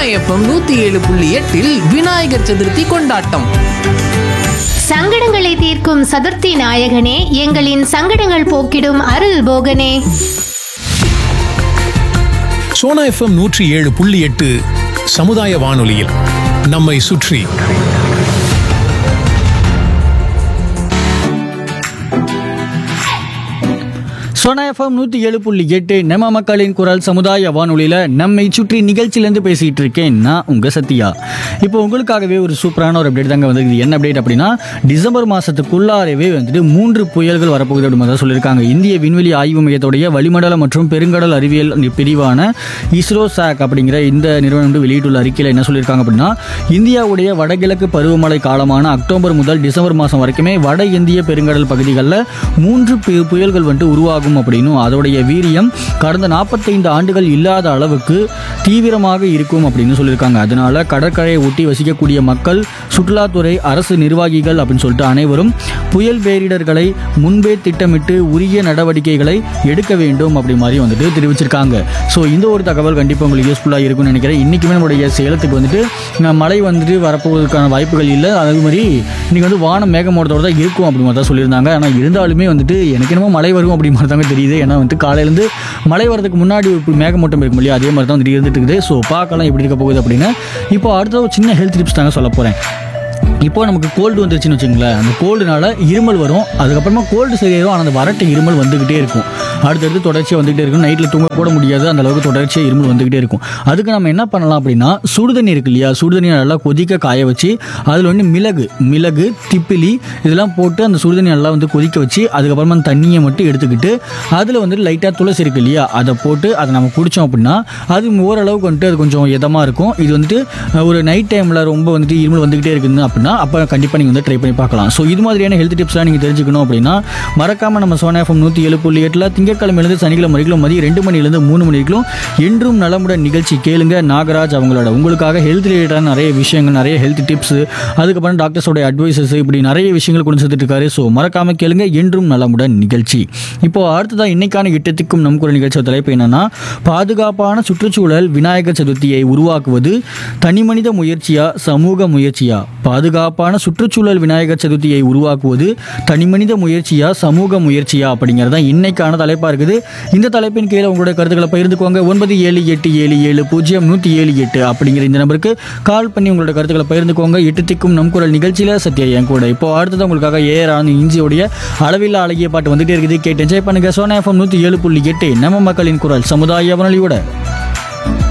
FM நூத்தி ஏழு புள்ளி எட்டில் விநாயகர் சதுர்த்தி கொண்டாட்டம் சங்கடங்களை தீர்க்கும் சதுர்த்தி நாயகனே எங்களின் சங்கடங்கள் போக்கிடும் அருள் போகனே சோனா எஃப்எம் நூற்றி ஏழு புள்ளி எட்டு சமுதாய வானொலியில் நம்மை சுற்றி சோனா எஃப்எம் நூற்றி ஏழு புள்ளி எட்டு நம்ம மக்களின் குரல் சமுதாய வானொலியில் நம்மை சுற்றி நிகழ்ச்சியிலேருந்து பேசிகிட்டு இருக்கேன் நான் உங்கள் சத்யா இப்போ உங்களுக்காகவே ஒரு சூப்பரான ஒரு அப்டேட் தாங்க வந்திருக்கு என்ன அப்டேட் அப்படின்னா டிசம்பர் மாதத்துக்குள்ளாரவே வந்துட்டு மூன்று புயல்கள் வரப்போகுது அப்படின்னு தான் சொல்லியிருக்காங்க இந்திய விண்வெளி ஆய்வு மையத்துடைய வளிமண்டல மற்றும் பெருங்கடல் அறிவியல் பிரிவான இஸ்ரோ சாக் அப்படிங்கிற இந்த நிறுவனம் வந்து வெளியிட்டுள்ள அறிக்கையில் என்ன சொல்லியிருக்காங்க அப்படின்னா இந்தியாவுடைய வடகிழக்கு பருவமழை காலமான அக்டோபர் முதல் டிசம்பர் மாதம் வரைக்குமே வட இந்திய பெருங்கடல் பகுதிகளில் மூன்று பு- புயல்கள் வந்துட்டு உருவாகும் அப்படின்னும் அதோடைய வீரியம் கடந்த நாற்பத்தைந்து ஆண்டுகள் இல்லாத அளவுக்கு தீவிரமாக இருக்கும் அப்படின்னு சொல்லியிருக்காங்க அதனால கடற்கரையை ஒட்டி வசிக்கக்கூடிய மக்கள் சுற்றுலாத்துறை அரசு நிர்வாகிகள் அப்படின்னு சொல்லிட்டு அனைவரும் புயல் பேரிடர்களை முன்பே திட்டமிட்டு உரிய நடவடிக்கைகளை எடுக்க வேண்டும் அப்படி மாதிரி வந்துட்டு தெரிவிச்சிருக்காங்க ஸோ இந்த ஒரு தகவல் கண்டிப்பாக உங்களுக்கு யூஸ்ஃபுல்லாக இருக்கும்னு நினைக்கிறேன் இன்றைக்குமே நம்மளுடைய சேலத்துக்கு வந்துட்டு அஹ், மழை வந்துட்டு வரப்போவதற்கான வாய்ப்புகள் இல்லை அதே மாதிரி இன்றைக்கி வந்து வானம் மேகமூட்டத்தோட தான் இருக்கும் அப்படி மாதிரி தான் சொல்லியிருந்தாங்க ஆனால் இருந்தாலுமே வந்துட்டு எனக்கு என்னமோ மழை வரும் அப்படி மாதிரி தாங்க தெரியுது ஏன்னா வந்து காலையிலேருந்து மழை வரதுக்கு முன்னாடி ஒரு மேகமூட்டம் இருக்கும் இல்லையா அதே மாதிரி தான் வந்துட்டு இருந்துட்டு இருக்குது ஸோ பார்க்கலாம் எப்படி இருக்க போகுது அப்படின்னு இப்போ அடுத்த ஒரு சின்ன ஹெல்த் டிப்ஸ் தாங்க சொல்ல போகிறேன் இப்போ நமக்கு கோல்டு வந்துருச்சுன்னு வச்சுங்களேன் அந்த கோல்டுனால இருமல் வரும் அதுக்கப்புறமா கோல்டு சரியாயிரும் ஆனால் அந்த வறட்டு இருமல் வந்துக்கிட்டே இருக்கும் அடுத்தடுத்து தொடர்ச்சியாக வந்துகிட்டே இருக்கும் நைட்டில் தூங்க கூட முடியாது அந்த அளவுக்கு தொடர்ச்சியாக இருமல் வந்துக்கிட்டே இருக்கும் அதுக்கு நம்ம என்ன பண்ணலாம் அப்படின்னா சுடுதண்ணி இருக்கு இல்லையா சுடுதண்ணியை நல்லா கொதிக்க காய வச்சு அதில் வந்து மிளகு மிளகு திப்பிலி இதெல்லாம் போட்டு அந்த சுடுதண்ணி நல்லா வந்து கொதிக்க வச்சு அதுக்கப்புறமா அந்த தண்ணியை மட்டும் எடுத்துக்கிட்டு அதில் வந்துட்டு லைட்டாக துளசி இருக்கு இல்லையா அதை போட்டு அதை நம்ம குடித்தோம் அப்படின்னா அது ஓரளவுக்கு வந்துட்டு அது கொஞ்சம் இதமாக இருக்கும் இது வந்துட்டு அஹ், ஒரு நைட் டைமில் ரொம்ப வந்துட்டு இருமல் வந்துக்கிட்டே இருக்குது அப்படின்னா அப்போ கண்டிப்பாக நீங்கள் வந்து ட்ரை பண்ணி பார்க்கலாம் ஸோ இது மாதிரியான ஹெல்த் டிப்ஸ்லாம் நீங்கள் தெரிஞ்சுக்கணும் அப்படின்னா மறக்காமல் நம்ம சோனா எஃப்எம் நூற்றி ஏழு புள்ளி எட்டில் திங்கட்கிழமையிலேருந்து சனிக்கிழமை வரைக்கும் மதியம் ரெண்டு மணிலேருந்து மூணு மணி வரைக்கும் என்றும் நலமுடன் நிகழ்ச்சி கேளுங்க நாகராஜ் அவங்களோட உங்களுக்காக ஹெல்த் ரிலேட்டடான நிறைய விஷயங்கள் நிறைய ஹெல்த் டிப்ஸ் அதுக்கப்புறம் டாக்டர்ஸோட அட்வைசஸ் இப்படி நிறைய விஷயங்கள் கொண்டு சேர்த்துட்டு இருக்காரு ஸோ மறக்காம கேளுங்க என்றும் நலமுடன் நிகழ்ச்சி இப்போ அடுத்ததா இன்னைக்கான எட்டத்துக்கும் நம் குரல் நிகழ்ச்சியோட தலைப்பு என்னன்னா பாதுகாப்பான சுற்றுச்சூழல் விநாயகர் சதுர்த்தியை உருவாக்குவது தனிமனித முயற்சியா சமூக முயற்சியா பாதுகாப்பான சுற்றுச்சூழல் விநாயகர் சதுர்த்தியை உருவாக்குவது தனிமனித முயற்சியா சமூக முயற்சியா அப்படிங்கிறது தான் இன்னைக்கான தலைப்பா இருக்குது இந்த தலைப்பின் கீழே உங்களுடைய கருத்துக்களை பகிர்ந்துக்கோங்க ஒன்பது ஏழு எட்டு ஏழு ஏழு பூஜ்ஜியம் நூற்றி ஏழு எட்டு அப்படிங்கிற இந்த நம்பருக்கு கால் பண்ணி உங்களோட கருத்துக்களை பகிர்ந்துக்கோங்க எட்டு திக்கும் நம் குரல் நிகழ்ச்சியில் சத்யா என் கூட இப்போ அடுத்தது உங்களுக்காக ஏஆர் ஆனந்த் இஞ்சியோடைய அளவில் அழகிய பாட்டு வந்துட்டே இருக்குது கேட்டு என்ஜாய் பண்ணுங்க சோனா எஃப்எம் நூற்றி ஏழு புள்ளி எட்டு நம்ம மக்களின் குரல் சமுதாய வானொலியோட